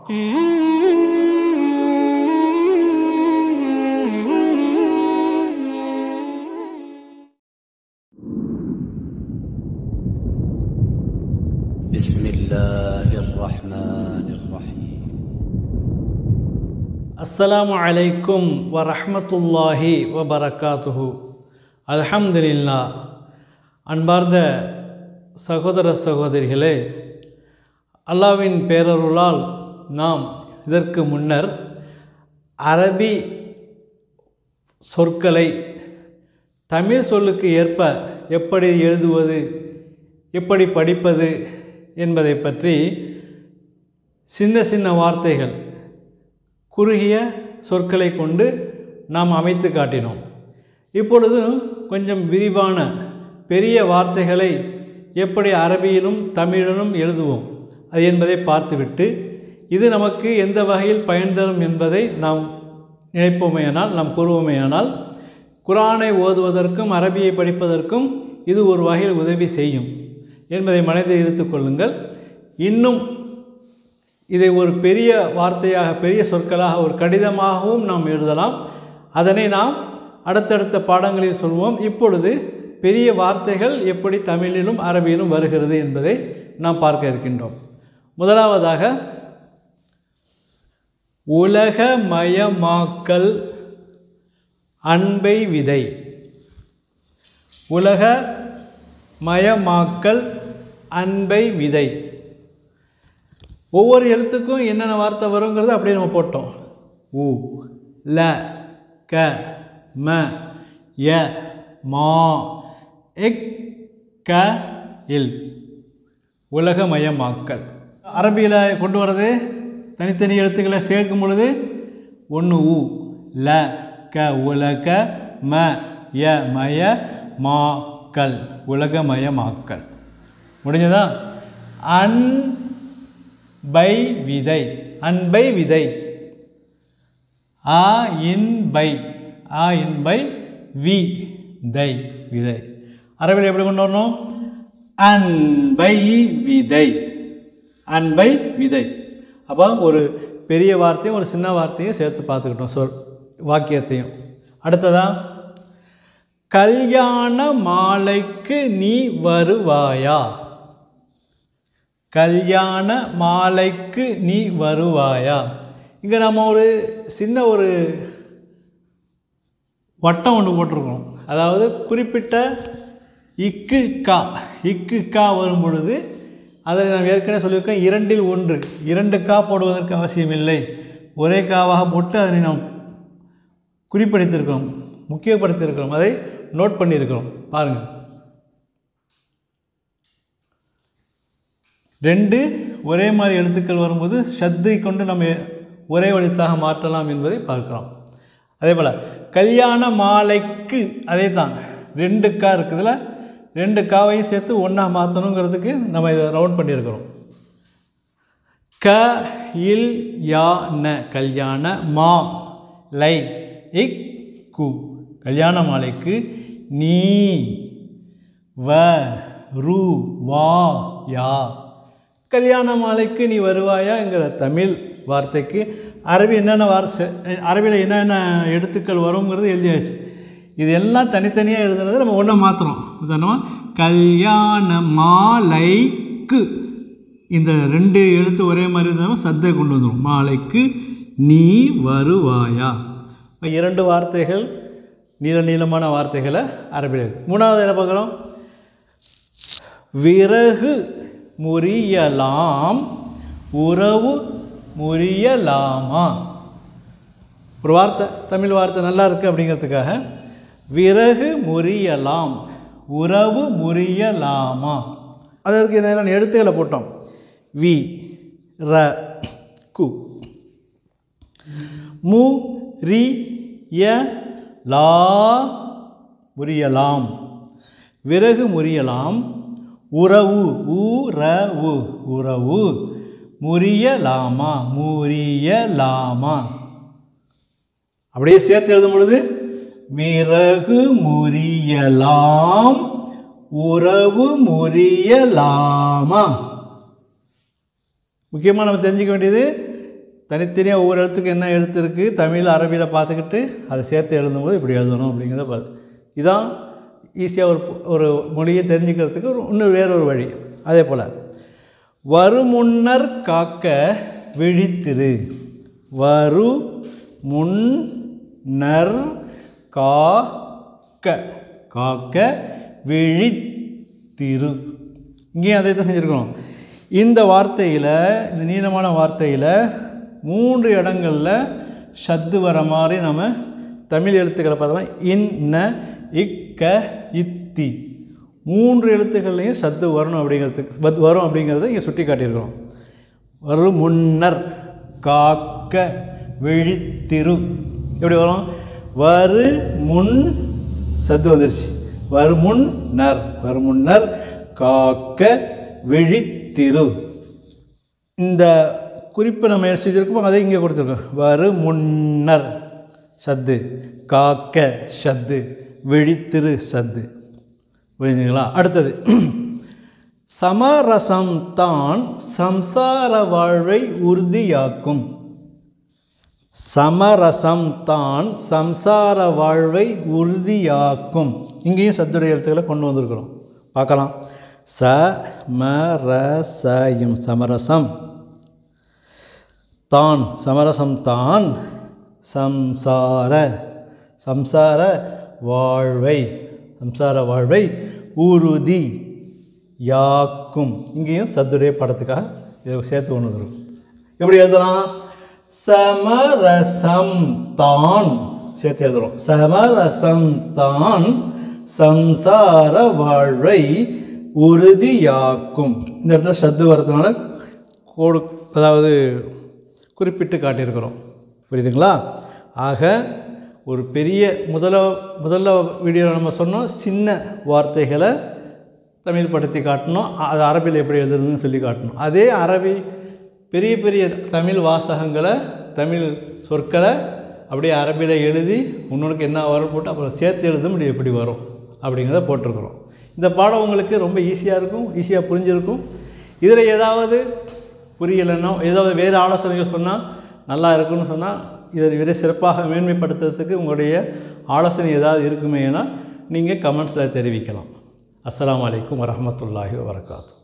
بسم الله الرحمن الرحيم அஸ்ஸலாமு அலைக்கும் வரஹ்மத்துல்லாஹி வபரகாத்துஹு அல்ஹம்துலில்லா அன்பார்ந்த சகோதர சகோதரிகளே அல்லாவின் பேரருளால் நாம் இதற்கு முன்னர் அரபி சொற்களை தமிழ் சொல்லுக்கு ஏற்ப எப்படி எழுதுவது எப்படி படிப்பது என்பதை பற்றி சின்ன சின்ன வார்த்தைகள் குறுகிய சொற்களை கொண்டு நாம் அமைத்து காட்டினோம் இப்பொழுது கொஞ்சம் விரிவான பெரிய வார்த்தைகளை எப்படி அரபியிலும் தமிழிலும் எழுதுவோம் அது என்பதை பார்த்துவிட்டு இது நமக்கு எந்த வகையில் பயன் தரும் என்பதை நாம் நினைப்போமேயானால் நாம் கூறுவோமேயானால் குரானை ஓதுவதற்கும் அரபியை படிப்பதற்கும் இது ஒரு வகையில் உதவி செய்யும் என்பதை மனதில் இருத்து கொள்ளுங்கள் இன்னும் இதை ஒரு பெரிய வார்த்தையாக பெரிய சொற்களாக ஒரு கடிதமாகவும் நாம் எழுதலாம் அதனை நாம் அடுத்தடுத்த பாடங்களில் சொல்வோம் இப்பொழுது பெரிய வார்த்தைகள் எப்படி தமிழிலும் அரபியிலும் வருகிறது என்பதை நாம் பார்க்க இருக்கின்றோம் முதலாவதாக உலகமயமாக்கல் அன்பை விதை உலக மயமாக்கல் அன்பை விதை ஒவ்வொரு எழுத்துக்கும் என்னென்ன வார்த்தை வருங்கிறது அப்படியே நம்ம போட்டோம் உ ல க ம ய மா எக் க இல் உலகமயமாக்கல் அரபியில் கொண்டு வர்றது தனித்தனி எழுத்துக்களை சேர்க்கும் பொழுது ஒன்று உ ல க உலக ம ய மய மாக்கல் உலகமயமாக்கல் முடிஞ்சதா அன்பை விதை அன்பை விதை ஆ இன்பை ஆ இன்பை வி தை விதை அரபியில் எப்படி கொண்டு வரணும் அன்பை விதை அன்பை விதை அப்போ ஒரு பெரிய வார்த்தையும் ஒரு சின்ன வார்த்தையும் சேர்த்து பார்த்துக்கிட்டோம் சொல் வாக்கியத்தையும் அடுத்ததா கல்யாண மாலைக்கு நீ வருவாயா கல்யாண மாலைக்கு நீ வருவாயா இங்கே நம்ம ஒரு சின்ன ஒரு வட்டம் ஒன்று போட்டிருக்கோம் அதாவது குறிப்பிட்ட இக்கு கா இக்கு கா வரும் பொழுது அதை நான் ஏற்கனவே சொல்லியிருக்கேன் இரண்டில் ஒன்று இரண்டு கா போடுவதற்கு அவசியமில்லை ஒரே காவாக போட்டு அதனை நாம் குறிப்பிடுத்திருக்கிறோம் முக்கியப்படுத்தியிருக்கிறோம் அதை நோட் பண்ணியிருக்கிறோம் பாருங்கள் ரெண்டு ஒரே மாதிரி எழுத்துக்கள் வரும்போது சத்தை கொண்டு நம்ம ஒரே எழுத்தாக மாற்றலாம் என்பதை பார்க்கிறோம் அதே போல் கல்யாண மாலைக்கு அதே தான் ரெண்டு கா இருக்குதுல ரெண்டு காவையும் சேர்த்து ஒன்றா மாற்றணுங்கிறதுக்கு நம்ம இதை ரவுண்ட் பண்ணியிருக்கிறோம் க இல் யா ந கல்யாண மா லை இக் கு கல்யாண மாலைக்கு நீ வ ரு வா யா கல்யாண மாலைக்கு நீ வருவாயாங்கிற தமிழ் வார்த்தைக்கு அரபி என்னென்ன வார்த்தை அரபியில் என்னென்ன எழுத்துக்கள் வருங்கிறது எழுதியாச்சு இது எல்லாம் தனித்தனியாக எழுதுனது நம்ம ஒன்றை மாற்றுறோம் உதாரணமாக கல்யாண மாலைக்கு இந்த ரெண்டு எழுத்து ஒரே மாதிரி இருந்தாலும் சத்தை கொண்டு வந்துடும் மாலைக்கு நீ வருவாயா இப்ப இரண்டு வார்த்தைகள் நீள நீளமான வார்த்தைகளை அரபியில் இருக்கு. மூணாவது என்ன பார்க்குறோம் விறகு முறியலாம் உறவு முறியலாமா ஒரு வார்த்தை தமிழ் வார்த்தை நல்லா இருக்குது அப்படிங்கிறதுக்காக விறகு முறியலாம் உறவு முறியலாமா அதற்கு என்னென்ன எழுத்துக்களை போட்டோம் வி ர கு மு ரி ய லா முறியலாம் விறகு முறியலாம் உறவு உறவு உறவு முறியலாமா முறியலாமா அப்படியே சேர்த்து எழுதும் பொழுது விறகு முறியலாம் உறவு முறியலாமா முக்கியமாக நம்ம தெரிஞ்சுக்க வேண்டியது தனித்தனியாக ஒவ்வொரு எழுத்துக்கு என்ன எழுத்து இருக்குது தமிழ் அரபியில் பார்த்துக்கிட்டு அதை சேர்த்து எழுதும்போது இப்படி எழுதணும் அப்படிங்கிறத பார்த்து இதான் ஈஸியாக ஒரு ஒரு மொழியை தெரிஞ்சுக்கிறதுக்கு ஒரு இன்னும் வேறொரு வழி அதே போல் வருமுன்னர் காக்க விழித்திரு வரு முன்னர் காக்க காக்க விழித்திரு இங்கேயும் அதை தான் செஞ்சுருக்கணும் இந்த வார்த்தையில் இந்த நீளமான வார்த்தையில் மூன்று இடங்களில் ஷத்து வர மாதிரி நம்ம தமிழ் எழுத்துக்களை பார்த்தோம்னா இன் ந இக்க இத்தி மூன்று எழுத்துக்கள்லையும் சத்து வரணும் அப்படிங்கிறதுக்கு பத் வரும் அப்படிங்கிறத இங்கே சுட்டி காட்டியிருக்கிறோம் வரும் முன்னர் காக்க விழித்திரு எப்படி வரும் வரு முன் சத்து வந்துருச்சு வருமுன்னர் வருமுன்னர் காக்க விழித்திரு இந்த குறிப்பை நம்ம என்ன செஞ்சுருக்கோமோ அதை இங்கே கொடுத்துருக்கோம் வரு முன்னர் சத்து காக்க சத்து விழித்திரு சத்து புரிஞ்சுங்களா அடுத்தது சமரசம் தான் சம்சார வாழ்வை உறுதியாக்கும் சமரசம் தான் சம்சார வாழ்வை உறுதியாக்கும் இங்கேயும் சத்துடைய எழுத்துக்களை கொண்டு வந்திருக்கிறோம் பார்க்கலாம் ச ம ர ச இம் சமரசம் தான் சமரசம் தான் சம்சார சம்சார வாழ்வை சம்சார வாழ்வை உறுதி யாக்கும் இங்கேயும் சத்துடைய படத்துக்காக இதை சேர்த்து கொண்டு வந்துடும் எப்படி எழுதலாம் சமரசம் தான் சேர்த்து எழுதுறோம் சமரசம் தான் சம்சார வாழ்வை உறுதியாக்கும் இந்த இடத்துல சத்து வர்றதுனால கோடு அதாவது குறிப்பிட்டு காட்டியிருக்கிறோம் புரியுதுங்களா ஆக ஒரு பெரிய முதல்ல முதல்ல வீடியோவில் நம்ம சொன்னோம் சின்ன வார்த்தைகளை தமிழ் படுத்தி காட்டணும் அது அரபியில் எப்படி எழுதுறதுன்னு சொல்லி காட்டணும் அதே அரபி பெரிய பெரிய தமிழ் வாசகங்களை தமிழ் சொற்களை அப்படியே அரபியில் எழுதி உன்னோனுக்கு என்ன வரும் போட்டு அப்புறம் சேர்த்து எழுத முடியும் எப்படி வரும் அப்படிங்கிறத போட்டிருக்கிறோம் இந்த பாடம் உங்களுக்கு ரொம்ப ஈஸியாக இருக்கும் ஈஸியாக புரிஞ்சிருக்கும் இதில் ஏதாவது புரியலைன்னா ஏதாவது வேறு ஆலோசனைகள் சொன்னால் நல்லா இருக்குன்னு சொன்னால் இதை விட சிறப்பாக மேன்மைப்படுத்துறதுக்கு உங்களுடைய ஆலோசனை ஏதாவது இருக்குமேனா நீங்கள் கமெண்ட்ஸில் தெரிவிக்கலாம் அஸ்ஸலாமு அலைக்கும் வரஹ்மத்துல்லாஹி வபரகாத்து